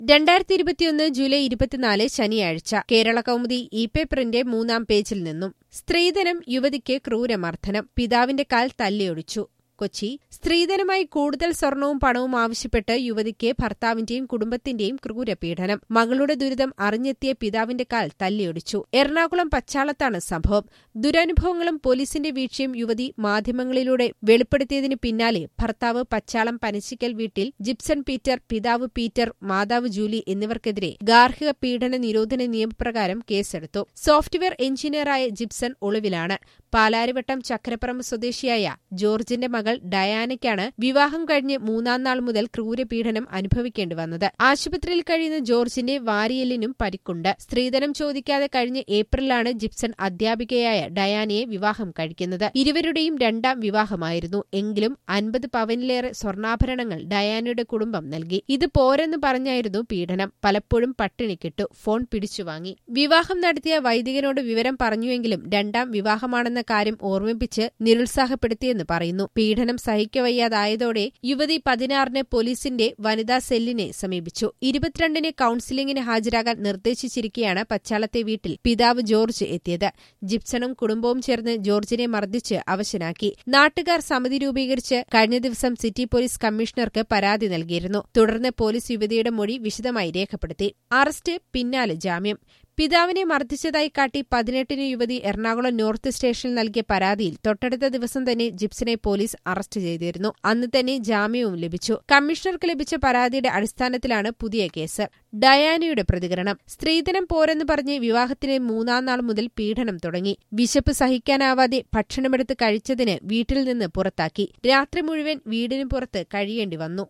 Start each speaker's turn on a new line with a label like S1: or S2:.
S1: രണ്ടായിരത്തി ഇരുപത്തിയൊന്ന് ജൂലൈ ഇരുപത്തിനാല് ശനിയാഴ്ച കേരള കൗമുദി ഇ പേപ്പറിന്റെ മൂന്നാം പേജിൽ നിന്നും സ്ത്രീധനം യുവതിക്ക് ക്രൂരമർദ്ദനം പിതാവിന്റെ കാൽ തല്ലിയൊടിച്ചു കൊച്ചി സ്ത്രീധനമായി കൂടുതൽ സ്വർണവും പണവും ആവശ്യപ്പെട്ട് യുവതിക്ക് ഭർത്താവിന്റെയും കുടുംബത്തിന്റെയും ക്രൂരപീഡനം മകളുടെ ദുരിതം അറിഞ്ഞെത്തിയ പിതാവിന്റെ കാൽ തല്ലിയൊടിച്ചു എറണാകുളം പച്ചാളത്താണ് സംഭവം ദുരനുഭവങ്ങളും പോലീസിന്റെ വീഴ്ചയും യുവതി മാധ്യമങ്ങളിലൂടെ വെളിപ്പെടുത്തിയതിനു പിന്നാലെ ഭർത്താവ് പച്ചാളം പനച്ചിക്കൽ വീട്ടിൽ ജിപ്സൺ പീറ്റർ പിതാവ് പീറ്റർ മാതാവ് ജൂലി എന്നിവർക്കെതിരെ ഗാർഹിക പീഡന നിരോധന നിയമപ്രകാരം കേസെടുത്തു സോഫ്റ്റ്വെയർ എഞ്ചിനീയറായ ജിപ്സൺ ഒളിവിലാണ് പാലാരിവട്ടം ചക്രപ്പറമ്പ് സ്വദേശിയായ ജോർജിന്റെ മകൾ ഡയാനയ്ക്കാണ് വിവാഹം കഴിഞ്ഞ് മൂന്നാം നാൾ മുതൽ ക്രൂരപീഡനം അനുഭവിക്കേണ്ടി വന്നത് ആശുപത്രിയിൽ കഴിയുന്ന ജോർജിന്റെ വാരിയലിനും പരിക്കുണ്ട് സ്ത്രീധനം ചോദിക്കാതെ കഴിഞ്ഞ ഏപ്രിലാണ് ജിപ്സൺ അധ്യാപികയായ ഡയാനയെ വിവാഹം കഴിക്കുന്നത് ഇരുവരുടെയും രണ്ടാം വിവാഹമായിരുന്നു എങ്കിലും അൻപത് പവനിലേറെ സ്വർണ്ണാഭരണങ്ങൾ ഡയാനയുടെ കുടുംബം നൽകി ഇത് പോരെന്ന് പറഞ്ഞായിരുന്നു പീഡനം പലപ്പോഴും പട്ടിണി കിട്ടു ഫോൺ പിടിച്ചുവാങ്ങി വിവാഹം നടത്തിയ വൈദികനോട് വിവരം പറഞ്ഞുവെങ്കിലും രണ്ടാം വിവാഹമാണെന്ന കാര്യം ഓർമ്മിപ്പിച്ച് നിരുത്സാഹപ്പെടുത്തിയെന്ന് പറയുന്നു പീഡനം സഹിക്കവയ്യാതായതോടെ യുവതി പതിനാറിന് പോലീസിന്റെ വനിതാ സെല്ലിനെ സമീപിച്ചു ഇരുപത്തിരണ്ടിന് കൌൺസിലിംഗിന് ഹാജരാകാൻ നിർദ്ദേശിച്ചിരിക്കെയാണ് പച്ചാളത്തെ വീട്ടിൽ പിതാവ് ജോർജ് എത്തിയത് ജിപ്സണും കുടുംബവും ചേർന്ന് ജോർജിനെ മർദ്ദിച്ച് അവശനാക്കി നാട്ടുകാർ സമിതി രൂപീകരിച്ച് കഴിഞ്ഞ ദിവസം സിറ്റി പോലീസ് കമ്മീഷണർക്ക് പരാതി നൽകിയിരുന്നു തുടർന്ന് പോലീസ് യുവതിയുടെ മൊഴി വിശദമായി രേഖപ്പെടുത്തി അറസ്റ്റ് പിന്നാലെ ജാമ്യം പിതാവിനെ മർദ്ദിച്ചതായി കാട്ടി പതിനെട്ടിന് യുവതി എറണാകുളം നോർത്ത് സ്റ്റേഷനിൽ നൽകിയ പരാതിയിൽ തൊട്ടടുത്ത ദിവസം തന്നെ ജിപ്സിനെ പോലീസ് അറസ്റ്റ് ചെയ്തിരുന്നു അന്ന് തന്നെ ജാമ്യവും ലഭിച്ചു കമ്മീഷണർക്ക് ലഭിച്ച പരാതിയുടെ അടിസ്ഥാനത്തിലാണ് പുതിയ കേസ് ഡയാനയുടെ പ്രതികരണം സ്ത്രീധനം പോരെന്ന് പറഞ്ഞ് വിവാഹത്തിന് മൂന്നാം നാൾ മുതൽ പീഡനം തുടങ്ങി വിശപ്പ് സഹിക്കാനാവാതെ ഭക്ഷണമെടുത്ത് കഴിച്ചതിന് വീട്ടിൽ നിന്ന് പുറത്താക്കി രാത്രി മുഴുവൻ വീടിന് പുറത്ത് കഴിയേണ്ടി വന്നു